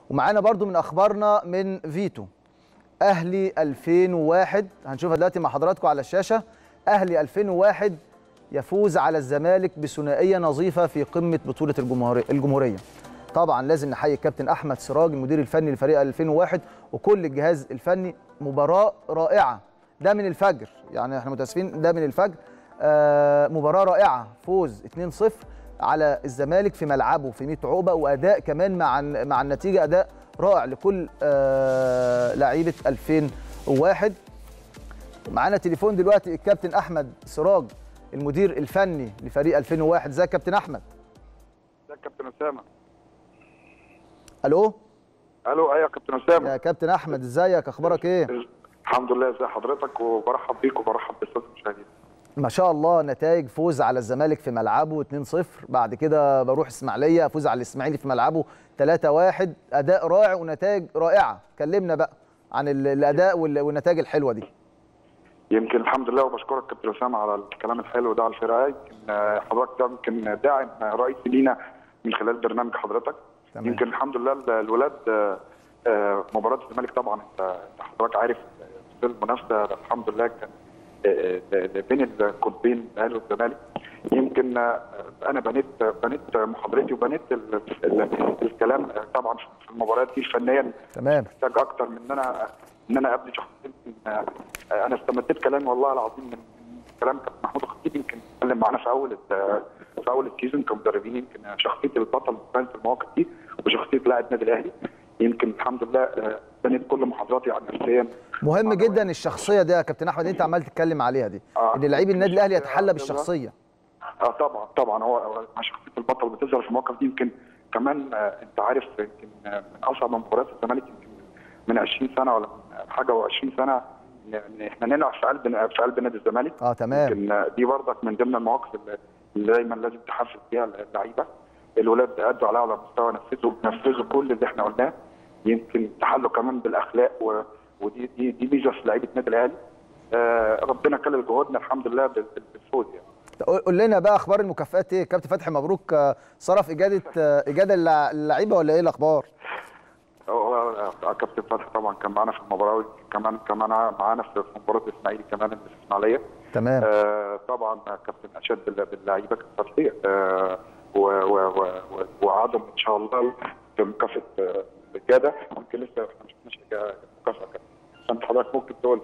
ومعانا برضو من اخبارنا من فيتو اهلي 2001 هنشوفها دلوقتي مع حضراتكم على الشاشه اهلي 2001 يفوز على الزمالك بثنائيه نظيفه في قمه بطوله الجمهوريه الجمهوريه طبعا لازم نحيي الكابتن احمد سراج المدير الفني لفريق 2001 وكل الجهاز الفني مباراه رائعه ده من الفجر يعني احنا متاسفين ده من الفجر آه مباراه رائعه فوز 2-0 على الزمالك في ملعبه في 100 عقبه واداء كمان مع مع النتيجه اداء رائع لكل آه لعيبه 2001 معانا تليفون دلوقتي الكابتن احمد سراج المدير الفني لفريق 2001 ازيك يا كابتن احمد ازيك يا كابتن اسامه الو الو ايوه يا كابتن اسامه يا كابتن احمد ازيك اخبارك ايه الحمد لله ازي حضرتك وبرحب بيك وبرحب بالساده المشاهدين ما شاء الله نتائج فوز على الزمالك في ملعبه 2-0 بعد كده بروح اسماعيليه افوز على الاسماعيلي في ملعبه 3-1 اداء رائع ونتائج رائعه كلمنا بقى عن الاداء والنتائج الحلوه دي يمكن الحمد لله وبشكرك كابتن اسامه على الكلام الحلو ده على الفرقه يمكن حضرتك ده يمكن داعم رئيسي لينا من خلال برنامج حضرتك تمام. يمكن الحمد لله الولاد مباراه الزمالك طبعا انت حضرتك عارف في المنافسه الحمد لله كان بين القطبين الاهلي والزمالك يمكن انا بنيت بنيت محاضرتي وبنيت الكلام طبعا في المباريات دي فنيا تمام محتاج اكتر من ان انا ان انا ابني شخصيتي انا استمدت كلامي والله العظيم من كلام كابتن محمود الخطيب يمكن اتكلم معانا في اول في اول السيزون كمدربين يمكن شخصيه البطل في المواقف دي وشخصيه لاعب النادي الاهلي يمكن الحمد لله بنيت كل محاضراتي عن نفسيا مهم جدا الشخصيه دي يا كابتن احمد انت عمال تتكلم عليها دي آه ان لعيب النادي الاهلي يتحلى بالشخصيه اه طبعا طبعا هو شخصيه البطل بتظهر في المواقف دي يمكن كمان آه انت عارف يمكن من اصعب مباريات الزمالك يمكن من 20 سنه ولا من حاجه و20 سنه ان احنا نلعب في قلب في قلب نادي الزمالك اه تمام يمكن دي برضك من ضمن المواقف اللي دايما لازم تحفز فيها اللعيبه الولاد ادوا عليها على مستوى نفذوا نفذوا كل اللي احنا قلناه يمكن تحلوا كمان بالاخلاق و... ودي دي دي ميزه في لعيبه النادي الاهلي آه ربنا كلل جهودنا الحمد لله بالفوز يعني قول لنا بقى اخبار المكافئات ايه كابتن فتحي مبروك صرف اجاده اجاده اللعيبه ولا ايه الاخبار هو كابتن فتحي طبعا كان معانا في المباراه كمان كمان معانا في مباراه الاسماعيلي كمان اللي في الاسماعيليه تمام آه طبعا كابتن اشد باللعيبه كابتن فتحي آه ووعدهم ان شاء الله بمكافاه الاجاده ممكن لسه احنا ما شفناش مكافاه عشان حضرتك ممكن تقول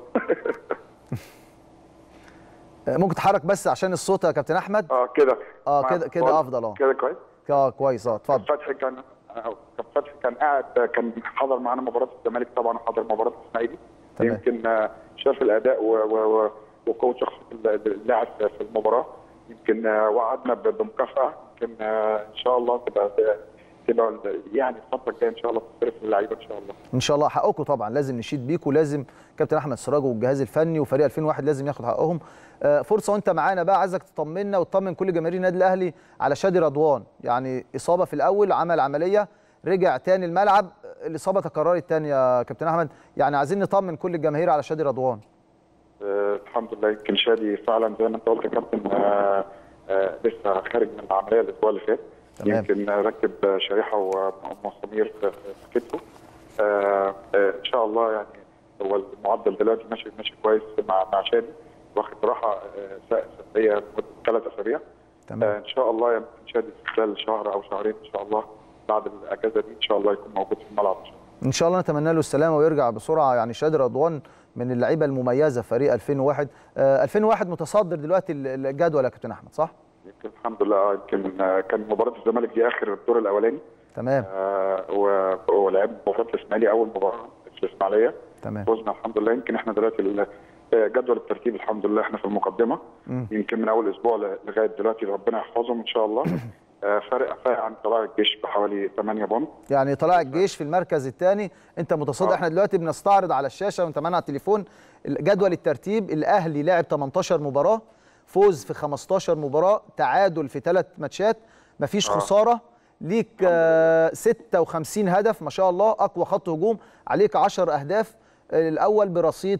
ممكن تحرك بس عشان الصوت يا كابتن احمد اه كده اه كده كده افضل اه كده كويس اه كويس اه اتفضل فتحي كان فتحي كان قاعد كان حضر معانا مباراه الزمالك طبعا وحضر مباراه الاسماعيلي يمكن شاف الاداء و و وقوه شخصيه اللاعب في المباراه يمكن وعدنا بمكافاه يمكن ان شاء الله تبقى تبقى يعني الفتره الجايه ان شاء الله تصرف للعيبه ان شاء الله ان شاء الله حقكم طبعا لازم نشيد بيكم ولازم كابتن احمد سراج والجهاز الفني وفريق 2001 لازم ياخد حقهم فرصه وانت معانا بقى عايزك تطمنا وتطمن كل جماهير النادي الاهلي على شادي رضوان يعني اصابه في الاول عمل عمليه رجع تاني الملعب الاصابه تكررت تاني يا كابتن احمد يعني عايزين نطمن كل الجماهير على شادي رضوان أه الحمد لله يمكن شادي فعلا زي ما انت قلت يا كابتن أه أه لسه خارج من العمليه الاسبوع اللي فات تمام. يمكن ركب شريحه ومسامير في كتفه آه آه ان شاء الله يعني هو المعدل دلوقتي ماشي ماشي كويس مع مع شادي واخد راحه سلبيه لمده ثلاث اسابيع تمام آه ان شاء الله يمكن شادي في خلال شهر او شهرين ان شاء الله بعد الاجازه دي ان شاء الله يكون موجود في الملعب ان شاء الله ان شاء الله نتمنى له السلامه ويرجع بسرعه يعني شادي رضوان من اللعيبه المميزه في فريق 2001 آه 2001 متصدر دلوقتي الجدول يا كابتن احمد صح؟ يمكن الحمد لله يمكن كان مباراه الزمالك دي اخر الدور الاولاني تمام آه ولعبنا مباراه الاسماعيلي اول مباراه في الاسماعيليه تمام فزنا الحمد لله يمكن احنا دلوقتي جدول الترتيب الحمد لله احنا في المقدمه م. يمكن من اول اسبوع لغايه دلوقتي ربنا يحفظهم ان شاء الله آه فرق فرق عن طلائع الجيش بحوالي 8 بونت يعني طلائع الجيش في المركز الثاني انت متصدر آه. احنا دلوقتي بنستعرض على الشاشه وانت معانا على التليفون جدول الترتيب الاهلي لعب 18 مباراه فوز في 15 مباراه تعادل في ثلاث ماتشات مفيش آه. خساره ليك آه 56 هدف ما شاء الله اقوى خط هجوم عليك 10 اهداف الاول برصيد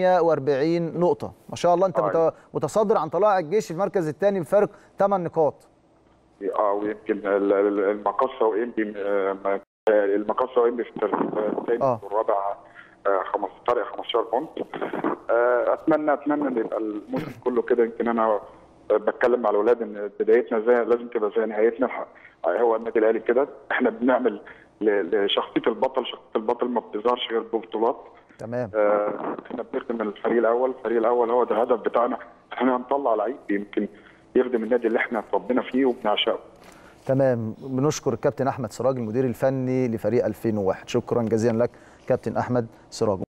48 نقطه ما شاء الله انت آه. متصدر عن طلائع الجيش في المركز الثاني بفارق 8 نقاط اه ويمكن المقصه وانبي المقاصه وإنبي في الترتيب الثاني آه. والرابع آه، 15 فرق 15 بونت آه، اتمنى اتمنى ان يبقى الموسم كله كده يمكن انا بتكلم مع الاولاد ان بدايتنا زي لازم تبقى زي نهايتنا الح- هو النادي الاهلي كده احنا بنعمل ل- لشخصيه البطل شخصيه البطل ما بتظهرش غير ببطولات تمام آه، احنا بنخدم الفريق الاول الفريق الاول هو ده الهدف بتاعنا احنا هنطلع لعيب يمكن يخدم النادي اللي احنا اتربينا فيه وبنعشقه تمام بنشكر الكابتن احمد سراج المدير الفني لفريق 2001 شكرا جزيلا لك كابتن احمد سراج